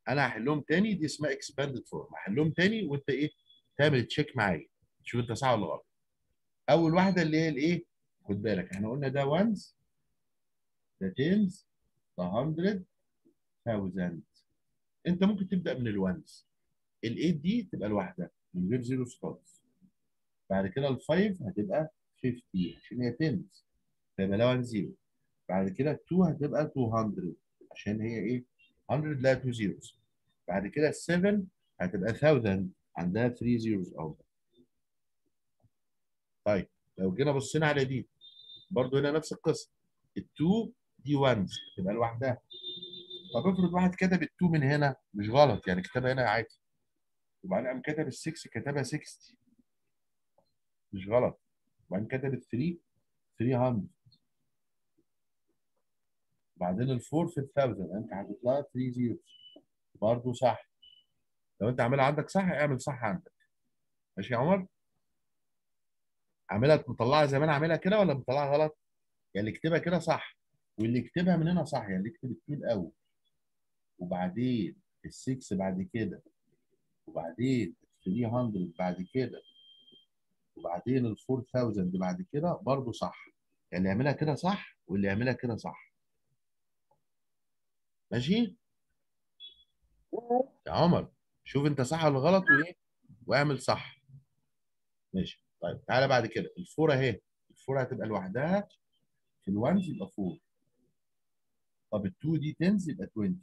انا هحلهم تاني دي اسمها اكسباندد فورم هحلهم تاني وانت ايه تعمل تشيك معايا تشوف انت صح ولا غلط اول واحده اللي هي الايه خد بالك احنا قلنا ده وانز ده تنز ده 100 1000 انت ممكن تبدا من الوانز ال8 دي تبقى لوحدها من غير زيرو خالص بعد كده الفايف هتبقى 50 عشان هي تنز فيبقى لها 1 زيرو بعد كده 2 هتبقى 200 عشان هي ايه 100 لها 2 زيروز بعد كده ال 7 هتبقى 1000 عندها 3 زيروز اهو طيب لو جينا بصينا على دي برضو هنا نفس القصه ال2 دي 1 تبقى لوحدها طب افرض واحد كتب ال2 من هنا مش غلط يعني كتبها هنا عادي وبعدين قام كتب ال6 كتبها 60 مش غلط وبعدين كتب ال3 300 بعدين ال4 في ال 1000 انت هتطلع 3 زيروز برضه صح لو انت عاملها عندك صح اعمل صح عندك ماشي يا عمر عاملها مطلعها زي ما انا عاملها كده ولا مطلعها غلط يعني اللي يكتبها كده صح واللي يكتبها من هنا صح يعني اللي يكتب ال2 الاول وبعدين ال6 بعد كده وبعدين ال 300 بعد كده وبعدين ال 4000 بعد كده برضه صح يعني اللي يعملها كده صح واللي يعملها كده صح ماشي يا عمر شوف انت صح ولا غلط وايه واعمل صح ماشي طيب تعالى بعد كده الفور اهي الفور هتبقى لوحدها في الوانز يبقى 4 طب ال2 دي تنز يبقى 20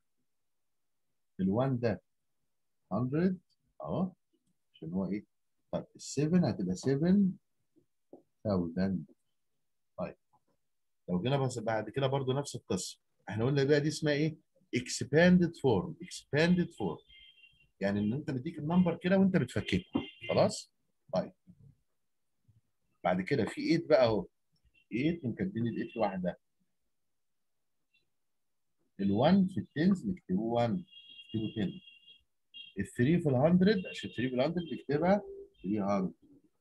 ال1 ده 100 اهو عشان هو ايه طيب ال7 هتبقى 7000 طيب لو جينا بس بعد كده برضو نفس القصه احنا قلنا بقى دي اسمها ايه expanded form expanded form يعني ان انت مديك النمبر كده وانت بتفككه خلاص طيب بعد كده في 8 بقى اهو 8 ومكاتبين ال 8 لوحدها ال1 في التنز نكتبه 1 نكتبه 10 ال3 في ال100 عشان 3 في ال100 نكتبها 300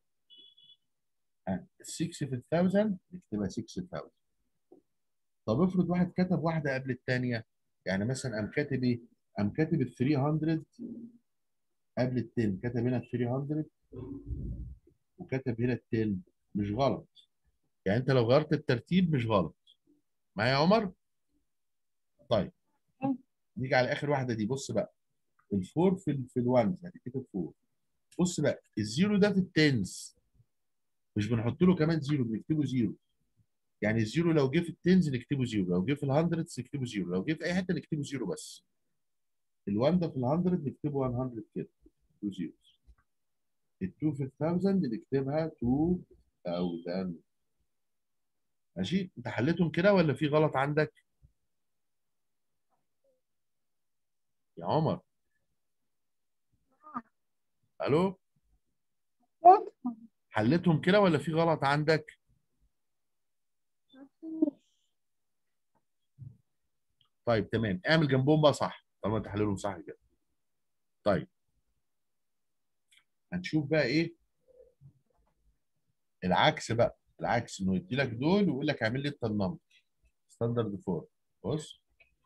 ها ال6 في ال1000 نكتبها 6000 طب افرض واحد كتب واحده قبل الثانيه يعني مثلا قام كاتب ايه؟ قام كاتب ال 300 قبل ال 10 كتب هنا ال 300 وكتب هنا ال 10 مش غلط يعني انت لو غيرت الترتيب مش غلط معايا يا عمر؟ طيب نيجي على اخر واحده دي بص بقى الفور في ال في الوانز هتكتب فور بص بقى الزيرو ده في التنز مش بنحط له كمان زيرو بنكتبه زيرو يعني الزيرو لو جه في التنز نكتبه زيرو لو جه في الهندردز نكتبه زيرو لو جه في اي حته نكتبه زيرو بس ال1 ده في الهندرد نكتبه 100 كده 2 زيرو ال2 في الثاوزند نكتبها 2000 ماشي انت حليتهم كده ولا في غلط عندك يا عمر الو حليتهم كده ولا في غلط عندك طيب تمام اعمل جنبهم بقى صح طالما انت حللهم صح كده طيب هنشوف بقى ايه العكس بقى العكس انه يدي لك دول ويقول لك اعمل لي انت النمبر ستاندرد فور بص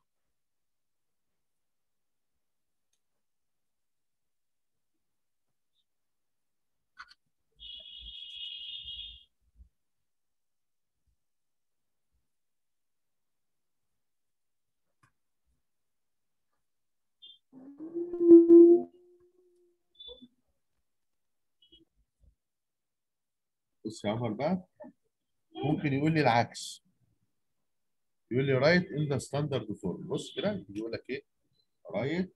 بص يا عمر بقى ممكن يقول لي العكس يقول لي رايت ان ذا ستاندرد فورم بص كده يقول لك ايه رايت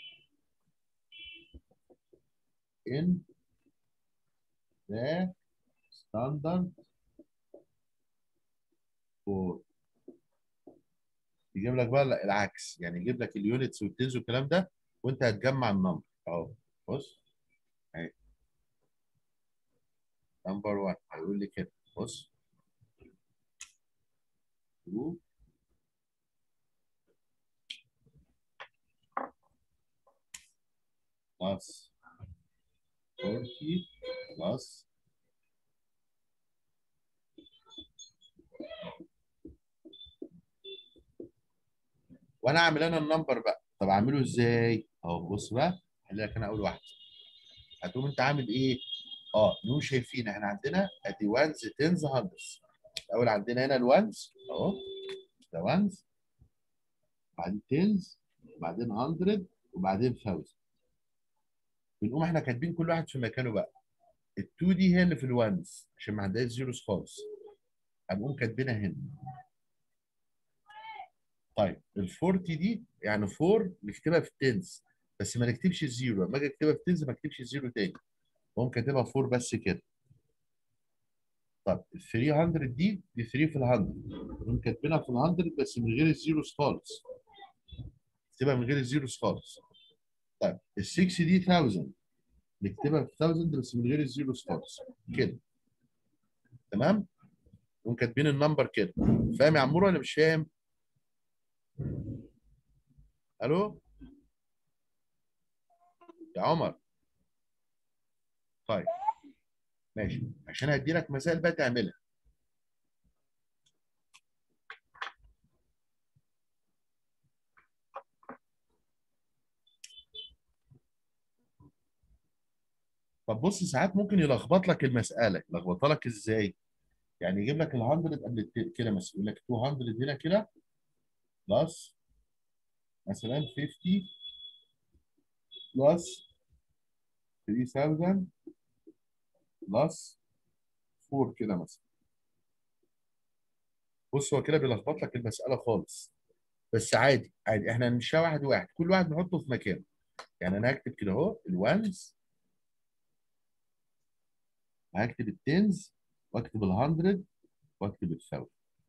ان ذا ستاندرد فورم يجيب لك بقى العكس يعني يجيب لك اليونتس والتنز والكلام ده وانت هتجمع النمبر اهو بص اهي نمبر 1 هيقول لي كده بص 2 plus 40 plus وانا اعمل انا النمبر بقى طب اعمله ازاي اهو بص بقى هحل لك انا اول واحده هتقوم انت عامل ايه اه نقوم شايفين احنا عندنا ادي وانز تنز هندرز الاول عندنا هنا الوانز اهو ده وانز بعدين تنز وبعدين 100 وبعدين 1000 بنقوم احنا كاتبين كل واحد في مكانه بقى ال2 دي هي اللي في الوانز عشان ما عندهاش زيروز خالص هنقوم كاتبينها هنا طيب ال 40 دي يعني 4 نكتبها في التنز بس ما نكتبش الزيرو لما اجي اكتبها في التنز ما اكتبش الزيرو تاني بقوم كاتبها 4 بس كده طب ال 300 دي دي 3 في ال 100 بنقوم كاتبينها في ال 100 بس من غير الزيروز خالص نكتبها من غير الزيروز خالص طيب ال 6 دي 1000 نكتبها في 1000 بس من غير الزيروز خالص كده تمام نقوم كاتبين النمبر كده فاهم يا عمور ولا مش فاهم؟ الو يا عمر طيب ماشي عشان هدي لك مسائل بقى تعملها طب بص ساعات ممكن يلخبط لك المساله يلخبطها لك ازاي يعني يجيب لك ال 100 قبل الت- كده مثلا يقول لك 200 هنا كده بلس مثلا 50 بلس 3000 بلس 4 كده مثلا بص هو كده بيلخبط لك المساله خالص بس عادي عادي احنا هنمشيها واحد واحد كل واحد نحطه في مكانه يعني انا هكتب كده اهو الوانز وهكتب التنز واكتب الهندرد واكتب الثاوزند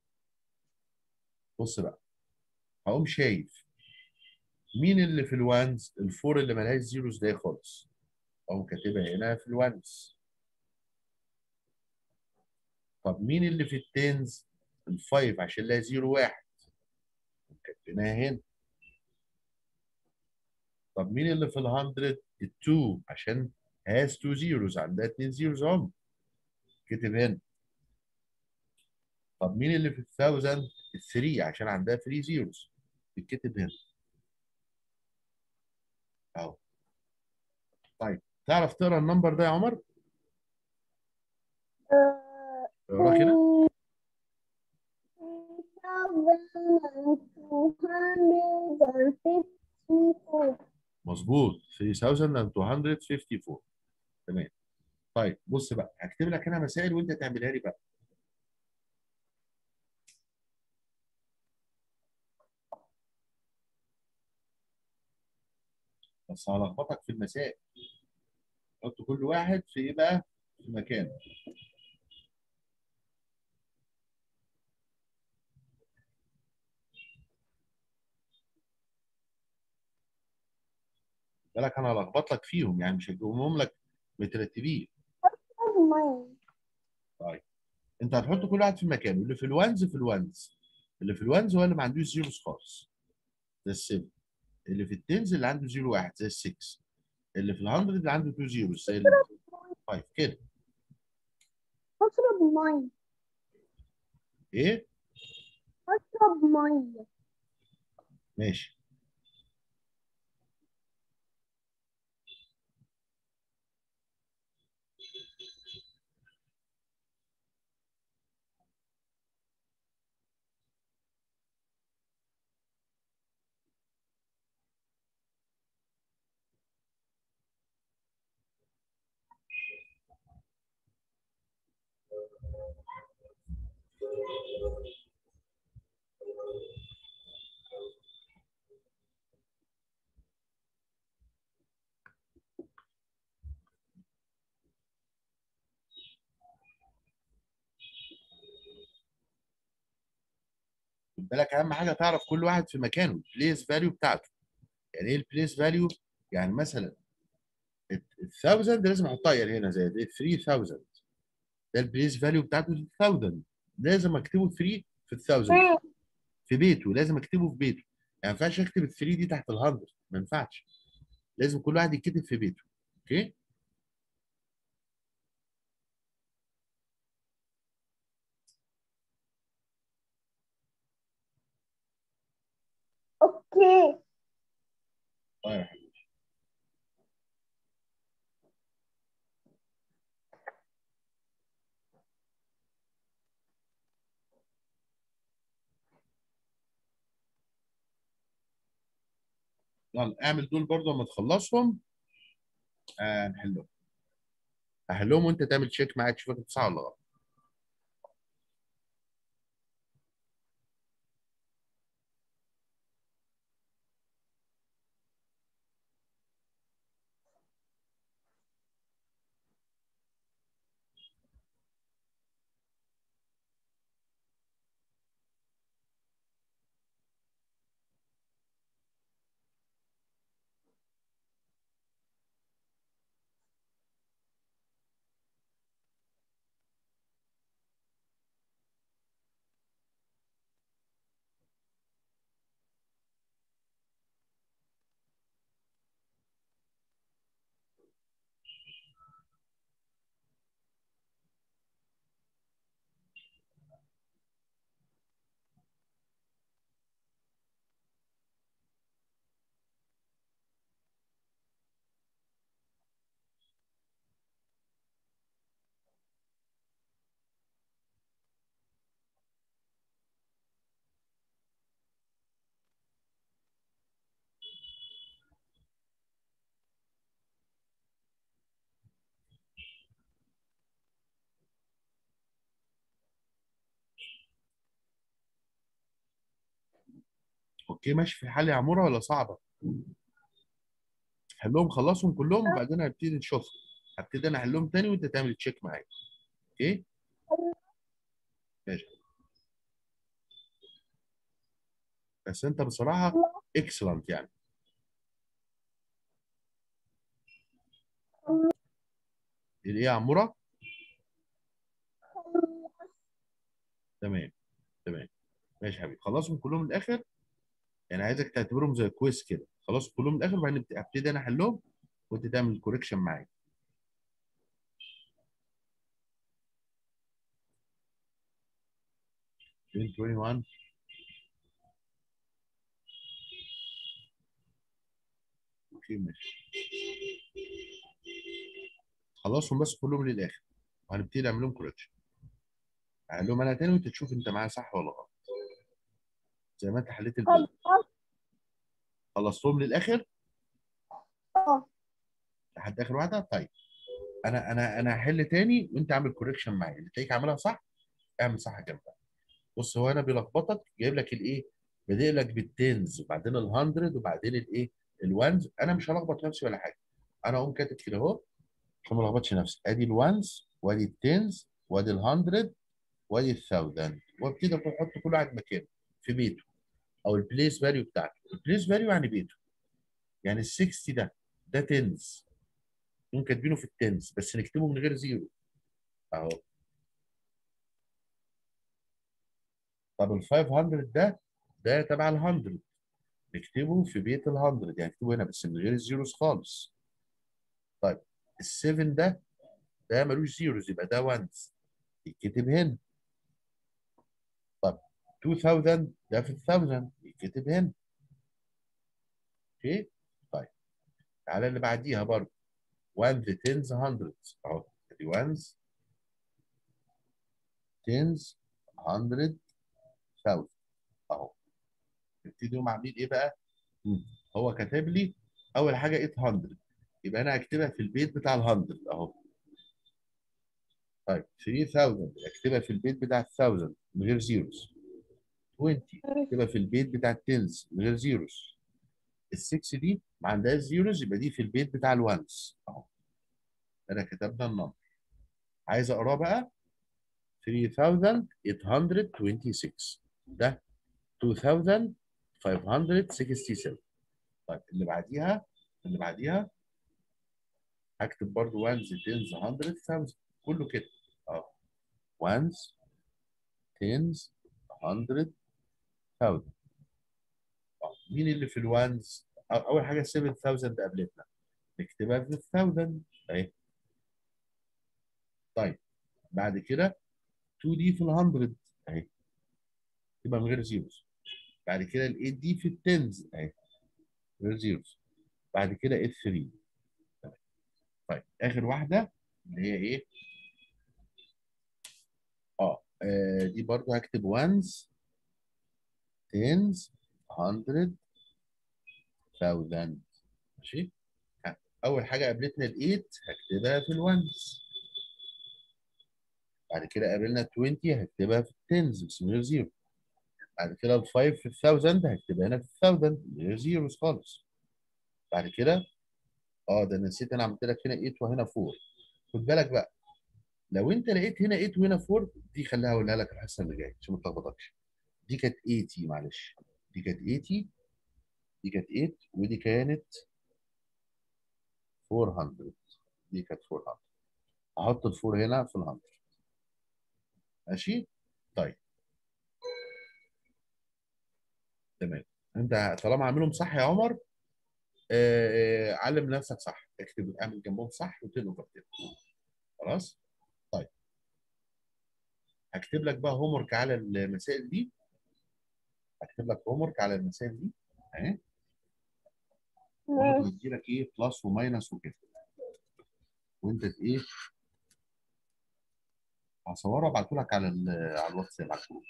بص بقى هقوم شايف مين اللي في الوانز الفور اللي ملهاش زيروز ده خالص اقوم كاتبها هنا في الوانز طب مين اللي في التنز الفايف عشان لها زيرو واحد كاتبينها هنا طب مين اللي في الهندرد التو عشان هاز تو زيروز عندها اتنين زيروز هم كتب هنا طب مين اللي في الثاوزند الثري عشان عندها 3 زيروز بتكتب هنا اهو طيب تعرف تقرا النمبر ده يا عمر؟ اقراه كده مظبوط 3254 تمام طيب بص بقى هكتب لك هنا مسائل وانت تعملها لي بقى بس هلخبطك في المسائل حط كل واحد في ايه بقى؟ في مكانه بالك انا هلخبط لك فيهم يعني مش هجيبهم لك مترتبين طيب انت هتحط كل واحد في مكانه اللي في الوانز في الوانز اللي في الوانز هو اللي ما عندوش زيروز خالص زي السبع اللي في التنز اللي عنده زيرو واحد زي السكس اللي في الهندرد اللي عنده تو زيروز زي الفايف كده اشرب ميه ايه اشرب ميه ماشي خد بالك اهم حاجه تعرف كل واحد في مكانه البليس فاليو بتاعته يعني ايه البليس فاليو يعني مثلا ال 1000 لازم احطها يعني هنا زي دي 3000 ده البليس فاليو بتاعته 1000 لازم اكتبه 3 في ال 1000 في بيته لازم اكتبه في بيته يعني ما ينفعش اكتب ال 3 دي تحت ال 100 ما ينفعش لازم كل واحد يتكتب في بيته اوكي اوكي طيب يا حبيبي يلا اعمل دول برضه لما تخلصهم آه نحلهم هحلهم وانت تعمل تشيك معايا تشوفك انت صح ولا غلط اوكي ماشي في الحل يا عموره ولا صعبه؟ حلهم خلصهم كلهم وبعدين هنبتدي نشوفهم هبتدي انا احلهم تاني وانت تعمل تشيك معايا اوكي؟ ماشي بس انت بصراحه اكسلنت يعني ايه يا عموره؟ تمام تمام ماشي يا حبيبي خلصهم كلهم من الاخر يعني عايزك تعتبرهم زي كويس كده خلاص كلهم من الاخر وبعدين ابت- ابتدي انا احلهم وانت تعمل كوريكشن معايا June 21 اوكي ماشي خلصهم بس كلهم للاخر وهنبتدي نعمل لهم كوريكشن احلهم انا تاني وانت تشوف انت معايا صح ولا غلط زي ما انت حليت البيت خلصتهم للاخر اه لحد اخر واحده طيب انا انا انا هحل تاني وانت اعمل كوريكشن معايا اللي تلاقيك عاملها صح اعمل صح جنبها بص هو انا بيلخبطك جايب لك الايه بادئ لك بالتنز وبعدين ال100 وبعدين الايه الوانز انا مش هلخبط نفسي ولا حاجه انا اقوم كاتب كده اهو عشان ما الخبطش نفسي ادي الوانز وادي التنز وادي ال100 وادي الثاوزند وابتدي احط كل واحد مكانه في بيته او البليس فاليو بتاعته البليس فاليو يعني بيته يعني ال 60 ده ده تنز نقوم كاتبينه في التنز بس نكتبه من غير زيرو اهو طب ال 500 ده ده تبع ال 100 نكتبه في بيت ال 100 يعني نكتبه هنا بس من غير الزيروز خالص طيب ال 7 ده ده ملوش زيروز يبقى ده وانز يتكتب هنا طب 2000 ده في ال 1000 يتكتب هنا اوكي طيب تعالى اللي بعديها برضه 1 tens 100 اهو ادي 1 tens 100 1000 اهو نبتدي هم عاملين ايه بقى؟ مم. هو كاتب لي اول حاجه 800 يبقى انا اكتبها في البيت بتاع ال 100 اهو طيب 3000 اكتبها في البيت بتاع ال 1000 من غير زيروز 20 اكتبها في البيت بتاع التنز من غير زيروز ال 6 دي ما عندهاش زيروز يبقى دي في البيت بتاع الوانز اهو انا كتبنا النمبر عايز اقراه بقى 3826 ده 2567 طيب اللي بعديها اللي بعديها هكتب برضو وانز تنز 100 كله كده اه وانز تنز 100 اه مين اللي في الوانز اول حاجه 7000 قابلتنا نكتبها في 1000 اهي طيب بعد كده 2 دي في ال 100 اهي تبقى من غير زيروز بعد كده ال 8 دي في التنز اهي غير زيروز بعد كده ال 3 طيب اخر واحده اللي هي ايه؟ اه آه، دي برضو هكتب ones tens hundred thousand ماشي ها، اول حاجه قابلتنا ال 8 هكتبها في الوانز بعد كده قابلنا 20 هكتبها في التنز بس من غير زيرو بعد كده ال 5 في ال 1000 هكتبها هنا في ال 1000 من غير زيروز خالص بعد كده اه ده أنا نسيت انا عملت لك هنا 8 وهنا 4 خد بالك بقى لو انت لقيت هنا 8 وهنا 4 دي خليها اقولها لك الحصه اللي جايه عشان ما تلخبطكش دي كانت 80 معلش دي كانت 80 دي كانت 8 ودي كانت 400 دي كانت 400 احط الفور هنا في ال 100 ماشي طيب تمام انت طالما عاملهم صح يا عمر آه، آه، علم نفسك صح اكتب اعمل جنبهم صح وتنقل وتكتب خلاص طيب هكتب لك بقى هوم ورك على المسائل دي هكتب لك هوم ورك على المسائل دي اهي ماشي بدي لك ايه بلس وماينس وكده وانت ايه هصوره وابعته لك على ال- على الواتساب على الجروب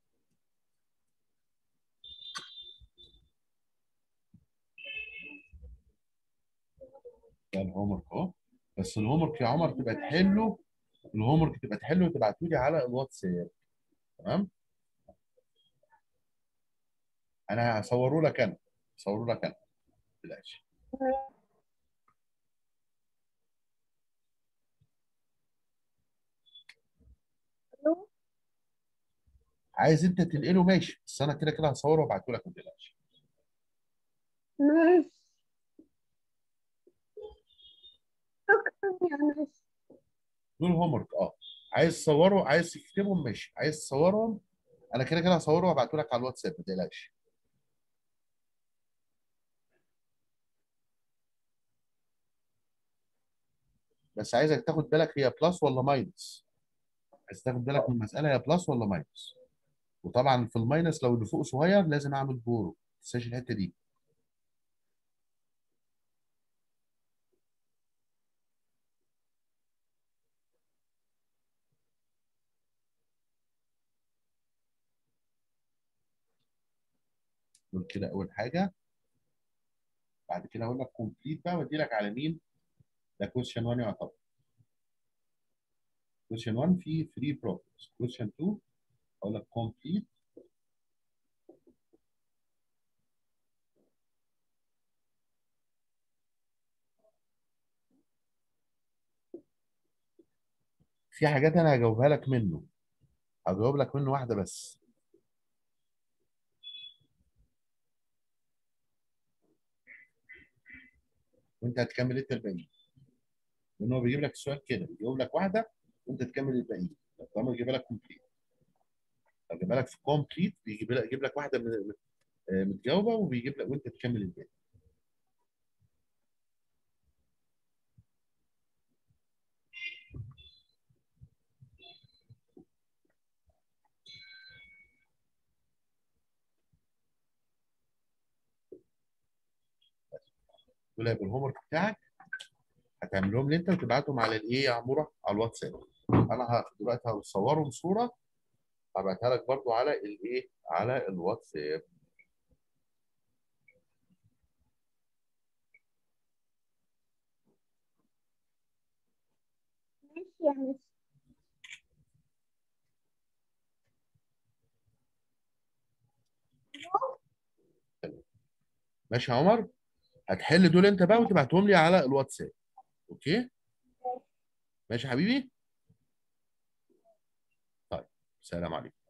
ده الهوم ورك اهو بس الهوم ورك يا عمر تبقى تحله الهوم ورك تبقى تحله وتبعته لي على الواتساب تمام انا هصوره لك انا هصوره لك انا ما تقلقش عايز انت تنقله ماشي بس انا كده كده هصوره وابعته لك ما تقلقش ماشي شكرا يا ماشي دول هوم ورك اه عايز تصوره عايز تكتبهم ماشي عايز تصورهم انا كده كده هصوره وابعته لك على الواتساب ما تقلقش بس عايزك تاخد بالك هي بلس ولا ماينس عايز تاخد بالك من المساله هي بلس ولا ماينس وطبعا في الماينس لو اللي فوق صغير لازم اعمل بورو ما تنساش الحته دي دول كده اول حاجه بعد كده اقول لك كومبليت بقى وادي لك على مين ده كويشن 1 يعتبر كويشن 1 فيه 3 بروبلمز كويشن 2 اقول لك كومبليت في حاجات انا هجاوبها لك منه هجاوب لك منه واحده بس وانت هتكمل انت الباقيين لان هو بيجيب لك السؤال كده بيجاوب لك واحده وانت تكمل الباقيين طالما يجيب لك كومبليت لو جايب لك في كومبليت بيجيب لك يجيب لك واحده من- آه، متجاوبه وبيجيب لك وانت تكمل الباقي دول هيبقوا الهوم ورك بتاعك هتعملهم لي انت وتبعتهم على الايه يا عموره على الواتساب انا ه- دلوقتي هصورهم صوره هبعتها لك برضو على الايه على الواتساب ماشي يا ماشي ماشي يا عمر هتحل دول انت بقى وتبعتهم لي على الواتساب اوكي ماشي يا حبيبي طيب سلام عليكم